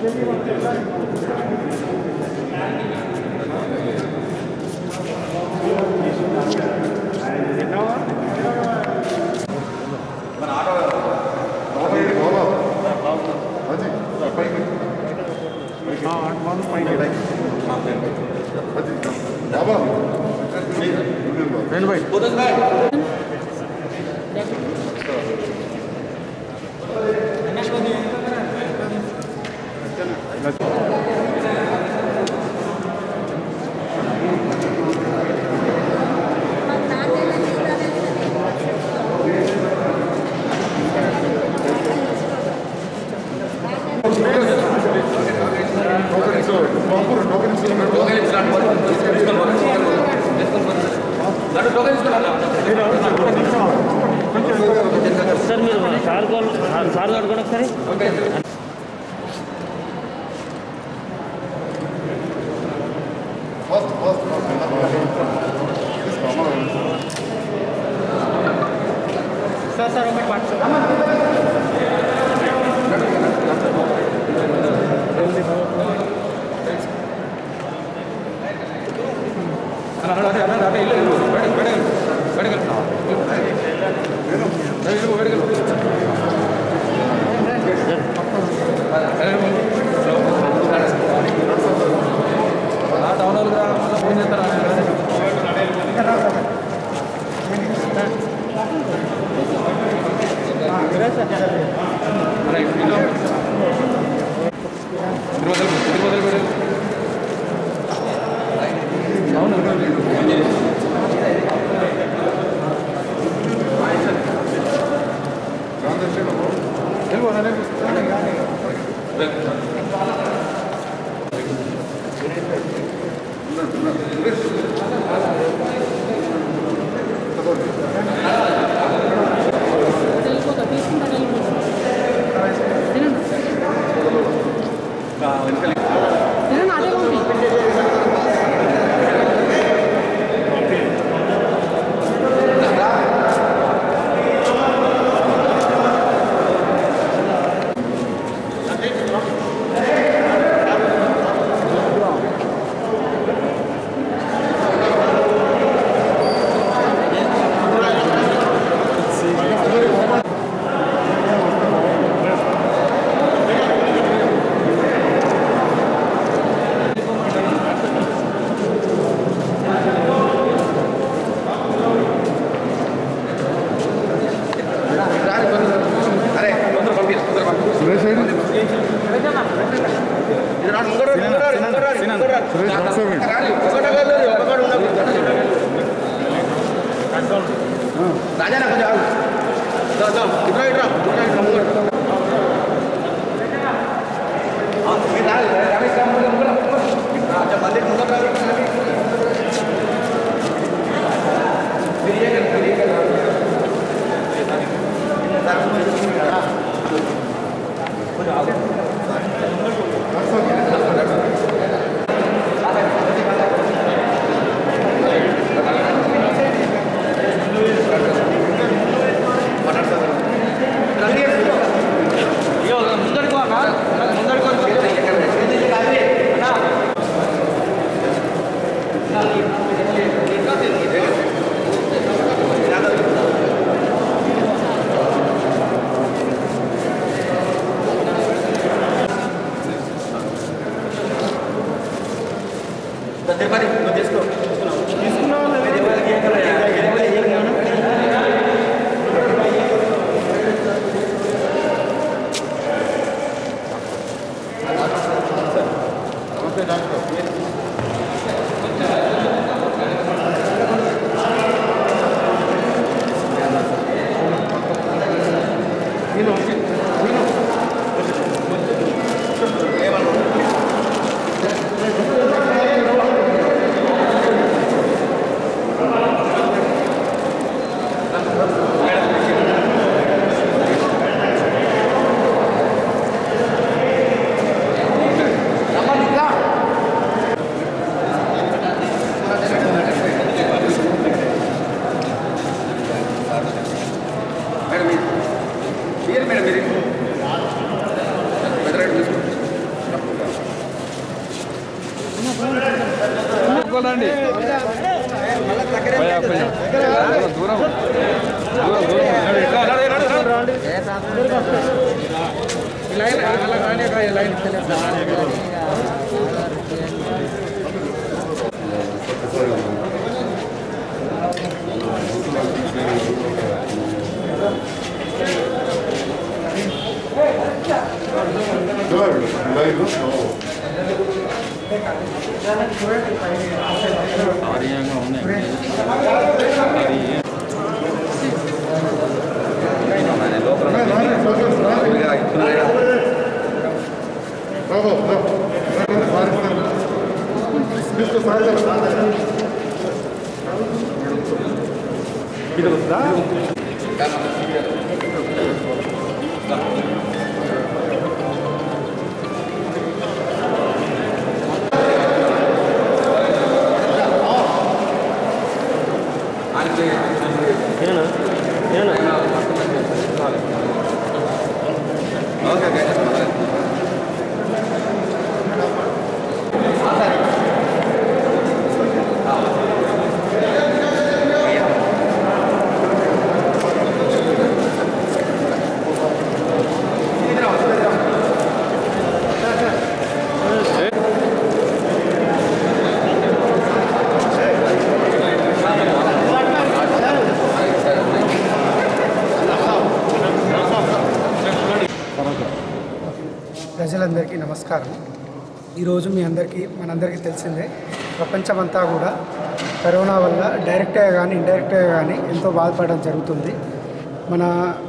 రెండు bye sir మీరు sir call sir గారు కూడా ఒకసారి ఫస్ట్ ఫస్ట్ సార్ సార్ ఒకటి పాటు సురేష్ ఐడి సురేష్ ఒకసారి రాజానా కొంచెం ఆగు. దా, దా, ఇట్రా, ఇట్రా, ఇట్రా, ఇట్రా, ముంగడు. ఆ, మీరు రాదు, రమేష్ రా, ముంగడు, ముంగడు, ముంగడు. రా, కొంచెం మంది ముంగడు రా, రా, రా. మీరు ఇయ్యండి, మీరు ఇయ్యండి. రా. కొంచెం ఆగు. ముందడుకో అన్న ముందడుకో ఏనా ఏనా ప్రజలందరికీ నమస్కారం ఈరోజు మీ అందరికీ మనందరికీ తెలిసిందే ప్రపంచమంతా కూడా కరోనా వల్ల డైరెక్ట్గా కానీ ఇండైరెక్ట్గా కానీ ఎంతో బాధపడడం జరుగుతుంది మన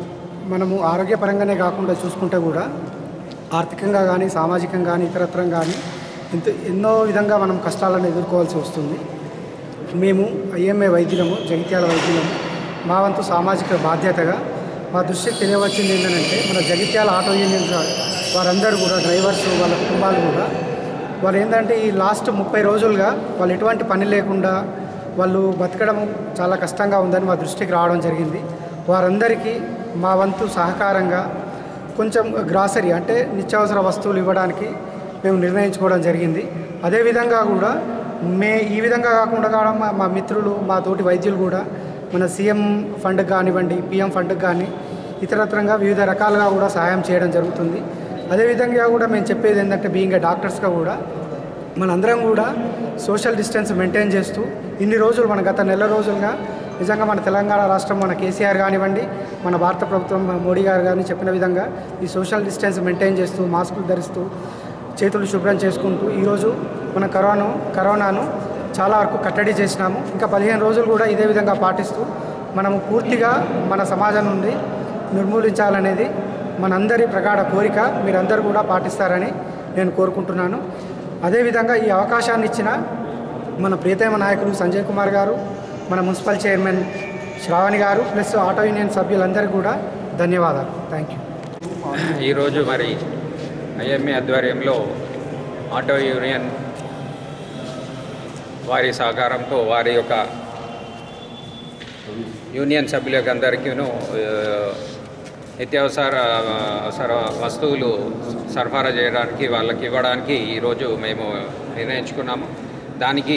మనము ఆరోగ్యపరంగానే కాకుండా చూసుకుంటే కూడా ఆర్థికంగా కానీ సామాజికంగా కానీ ఇతరత్రం కానీ ఎంతో ఎన్నో విధంగా మనం కష్టాలను ఎదుర్కోవాల్సి వస్తుంది మేము ఐఎంఏ వైద్యులము జగిత్యాల వైద్యులము మా వంతు సామాజిక బాధ్యతగా మా దృష్టికి తెలియవచ్చింది ఏంటంటే మన జగిత్యాల ఆటో యూనియన్ వా- వారందరూ కూడా డ్రైవర్స్ వాళ్ళ కుటుంబాలు కూడా వాళ్ళు ఏంటంటే ఈ లాస్ట్ ముప్పై రోజులుగా వాళ్ళు ఎటువంటి పని లేకుండా వాళ్ళు బతకడం చాలా కష్టంగా ఉందని మా దృష్టికి రావడం జరిగింది వారందరికీ మా వంతు సహకారంగా కొంచెం గ్రాసరీ అంటే నిత్యావసర వస్తువులు ఇవ్వడానికి మేము నిర్ణయించుకోవడం జరిగింది అదేవిధంగా కూడా మే ఈ విధంగా కాకుండా కూడా మా మా మిత్రులు మా తోటి వైద్యులు కూడా మన సీఎం ఫండ్కి కానివ్వండి పిఎం ఫండ్కి కానీ ఇతరత్రంగా వివిధ రకాలుగా కూడా సహాయం చేయడం జరుగుతుంది అదేవిధంగా కూడా మేము చెప్పేది ఏంటంటే బీయింగ్ డాక్టర్స్గా కూడా మనందరం కూడా సోషల్ డిస్టెన్స్ మెయింటైన్ చేస్తూ ఇన్ని రోజులు మన గత నెల రోజులుగా నిజంగా మన తెలంగాణ రాష్ట్రం మన కేసీఆర్ కానివ్వండి మన భారత ప్రభుత్వం మన మోడీ గారు కానీ చెప్పిన విధంగా ఈ సోషల్ డిస్టెన్స్ మెయింటైన్ చేస్తూ మాస్కులు ధరిస్తూ చేతులు శుభ్రం చేసుకుంటూ ఈరోజు మన కరోనా కరోనాను చాలా వరకు కట్టడి చేసినాము ఇంకా పదిహేను రోజులు కూడా ఇదే విధంగా పాటిస్తూ మనము పూర్తిగా మన సమాజం నుండి నిర్మూలించాలనేది మనందరి ప్రగాఢ కోరిక మీరందరూ కూడా పాటిస్తారని నేను కోరుకుంటున్నాను అదేవిధంగా ఈ అవకాశాన్ని ఇచ్చిన మన ప్రియతమ నాయకులు సంజయ్ కుమార్ గారు మన మున్సిపల్ చైర్మన్ శ్రావణి గారు ప్లస్ ఆటో యూనియన్ సభ్యులందరికీ కూడా ధన్యవాదాలు థ్యాంక్ యూ ఈరోజు మరి ఐఎంఏ ఆధ్వర్యంలో ఆటో యూనియన్ వారి సహకారంతో వారి యొక్క యూనియన్ సభ్యులకు అందరికీను ఆ, నిత్యావసర అవసర వస్తువులు సరఫరా చేయడానికి వాళ్ళకి ఇవ్వడానికి ఈరోజు మేము నిర్ణయించుకున్నాము దానికి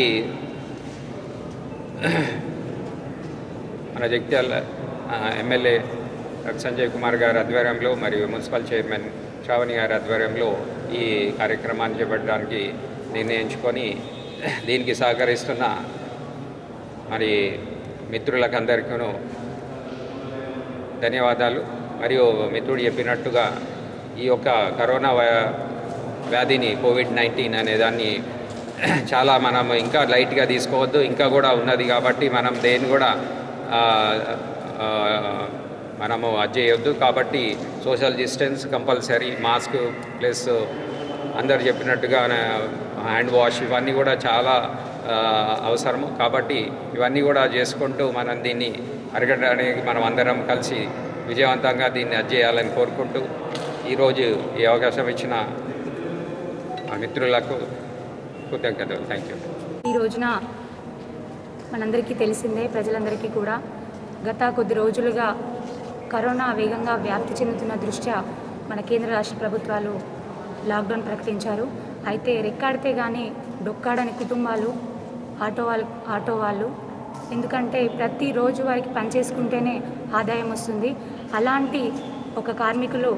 మన జగిత్యాల ఆ, ఎమ్మెల్యే డాక్టర్ సంజయ్ కుమార్ గారి ఆధ్వర్యంలో మరియు మున్సిపల్ చైర్మన్ శ్రావణి గారి ఆధ్వర్యంలో ఈ కార్యక్రమాన్ని చేపట్టడానికి నిర్ణయించుకొని దీనికి సహకరిస్తున్న మరి మిత్రులకు అందరికీను ధన్యవాదాలు మరియు మిత్రుడు చెప్పినట్టుగా ఈ యొక్క కరోనా వా- వ్యాధిని కోవిడ్ నైన్టీన్ అనే దాన్ని చాలా మనం ఇంకా లైట్గా తీసుకోవద్దు ఇంకా కూడా ఉన్నది కాబట్టి మనం దేన్ని కూడా ఆ, ఆ, మనము అది చేయొద్దు కాబట్టి social distance compulsory mask plus అందరు చెప్పినట్టుగా హ్యాండ్ వాష్ ఇవన్నీ కూడా చాలా ఆ, అవసరము కాబట్టి ఇవన్నీ కూడా చేసుకుంటూ మనం దీన్ని అరగడానికి మనం అందరం కలిసి విజయవంతంగా దీన్ని అది చేయాలని కోరుకుంటూ ఈరోజు ఈ అవకాశం ఇచ్చిన మా మిత్రులకు కృతజ్ఞతలు థ్యాంక్ యూ ఈ రోజున మనందరికీ తెలిసిందే ప్రజలందరికీ కూడా గత కొద్ది రోజులుగా కరోనా వేగంగా వ్యాప్తి చెందుతున్న దృష్ట్యా మన కేంద్ర రాష్ట్ర ప్రభుత్వాలు లాక్డౌన్ ప్రకటించారు అయితే రెక్కాడితే కానీ డొక్కాడని కుటుంబాలు ఆటో వాళ్ళు ఆటో వాళ్ళు ఎందుకంటే ప్రతిరోజు వారికి పనిచేసుకుంటేనే ఆదాయం వస్తుంది అలాంటి ఒక కార్మికులు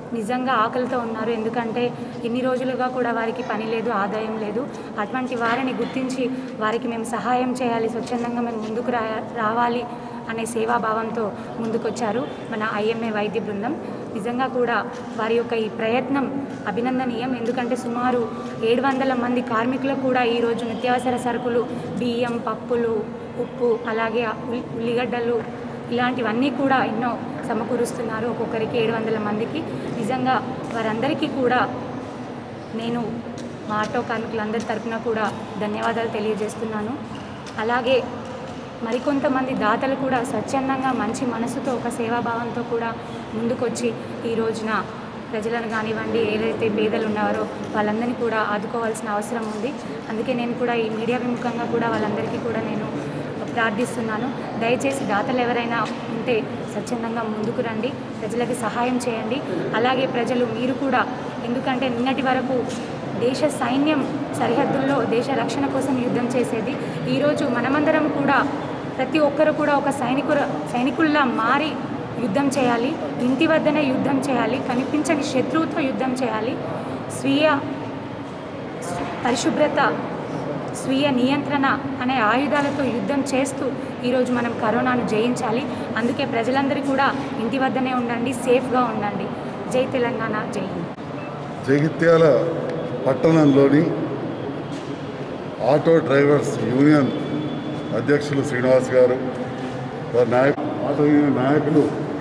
నిజంగా ఆకలితో ఉన్నారు ఎందుకంటే ఇన్ని రోజులుగా కూడా వారికి పని లేదు ఆదాయం లేదు అటువంటి వారిని గుర్తించి వారికి మేము సహాయం చేయాలి స్వచ్ఛందంగా మేము ముందుకు రా రావాలి అనే సేవాభావంతో ముందుకొచ్చారు మన ఐఎంఏ వైద్య బృందం నిజంగా కూడా వారి యొక్క ఈ ప్రయత్నం అభినందనీయం ఎందుకంటే సుమారు ఏడు వందల మంది కార్మికులకు కూడా ఈరోజు నిత్యావసర సరుకులు బియ్యం పప్పులు ఉప్పు అలాగే ఉల్లి- ఉల్లిగడ్డలు ఇలాంటివన్నీ కూడా ఎన్నో సమకూరుస్తున్నారు ఒక్కొక్కరికి ఏడు వందల మందికి నిజంగా వారందరికీ కూడా నేను మా ఆటో కార్మికులందరి తరపున కూడా ధన్యవాదాలు తెలియజేస్తున్నాను అలాగే మరికొంతమంది దాతలు కూడా స్వచ్ఛందంగా మంచి మనసుతో ఒక సేవాభావంతో కూడా ముందుకొచ్చి ఈ రోజున ప్రజలను కానివ్వండి ఏదైతే పేదలు ఉన్నారో వాళ్ళందరినీ కూడా ఆదుకోవాల్సిన అవసరం ఉంది అందుకే నేను కూడా ఈ మీడియా విముఖంగా కూడా వాళ్ళందరికీ కూడా నేను ప్రార్థిస్తున్నాను దయచేసి దాతలు ఎవరైనా ఉంటే స్వచ్ఛందంగా ముందుకు రండి ప్రజలకు సహాయం చేయండి అలాగే ప్రజలు మీరు కూడా ఎందుకంటే నిన్నటి వరకు దేశ సైన్యం సరిహద్దుల్లో దేశ రక్షణ కోసం యుద్ధం చేసేది ఈరోజు మనమందరం కూడా ప్రతి ఒక్కరు కూడా ఒక సైనికుల సైనికుల్లా మారి యుద్ధం చేయాలి ఇంటి వద్దనే యుద్ధం చేయాలి కనిపించని శత్రువుతో యుద్ధం చేయాలి స్వీయ పరిశుభ్రత స్వీయ నియంత్రణ అనే ఆయుధాలతో యుద్ధం చేస్తూ ఈరోజు మనం కరోనాను జయించాలి అందుకే ప్రజలందరూ కూడా ఇంటి వద్దనే ఉండండి సేఫ్గా ఉండండి జై తెలంగాణ జై హింద్ జగిత్యాల పట్టణంలోని ఆటో డ్రైవర్స్ యూనియన్ అధ్యక్షులు శ్రీనివాస్ గారు వారి నాయక ఆటో యూనియన్ నాయకులు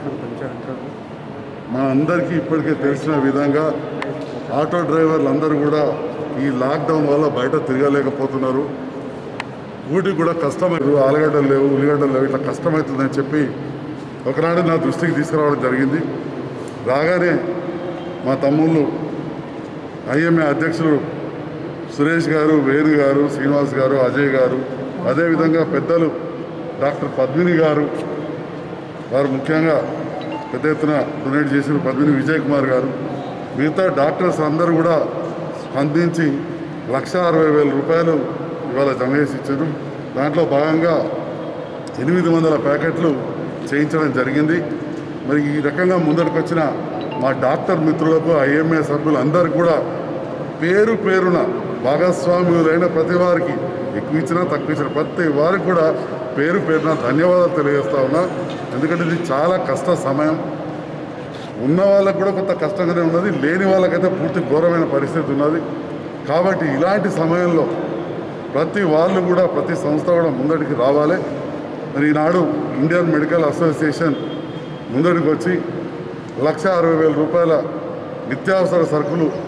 మా అందరికీ ఇప్పటికే తెలిసిన విధంగా ఆటో డ్రైవర్లు అందరూ కూడా ఈ లాక్డౌన్ వల్ల బయట తిరగలేకపోతున్నారు ఊటికి కూడా కష్టమైంది ఆలుగడ్డలు లేవు ఉల్లిగడ్డలు లేవు ఇట్లా కష్టమవుతుందని చెప్పి ఒకనాడు నా దృష్టికి తీసుకురావడం జరిగింది రాగానే మా తమ్ముళ్ళు ఐఎంఏ అధ్యక్షులు సురేష్ గారు వేణు గారు శ్రీనివాస్ గారు అజయ్ గారు అదేవిధంగా పెద్దలు డాక్టర్ పద్మిని గారు వారు ముఖ్యంగా పెద్ద ఎత్తున డొనేట్ చేసిన పద్మిని విజయ్ కుమార్ గారు మిగతా డాక్టర్స్ అందరూ కూడా స్పందించి లక్ష అరవై వేల రూపాయలు ఇవాళ జమ చేసి ఇచ్చారు దాంట్లో భాగంగా ఎనిమిది వందల ప్యాకెట్లు చేయించడం జరిగింది మరి ఈ రకంగా ముందరికి వచ్చిన మా డాక్టర్ మిత్రులకు ఐఎంఏ సభ్యులు అందరు కూడా పేరు పేరున భాగస్వామ్యులైన ప్రతి వారికి ఎక్కువ ఇచ్చినా తక్కువ ఇచ్చిన ప్రతి వారికి కూడా పేరు పేరున ధన్యవాదాలు తెలియజేస్తా ఉన్నా ఎందుకంటే ఇది చాలా కష్ట సమయం ఉన్న వాళ్ళకు కూడా కొంత కష్టంగానే ఉన్నది లేని వాళ్ళకైతే పూర్తి ఘోరమైన పరిస్థితి ఉన్నది కాబట్టి ఇలాంటి సమయంలో ప్రతి వాళ్ళు కూడా ప్రతి సంస్థ కూడా ముందడికి రావాలి మరి ఈనాడు ఇండియన్ మెడికల్ అసోసియేషన్ ముందడికి వచ్చి లక్ష అరవై వేల రూపాయల నిత్యావసర సరుకులు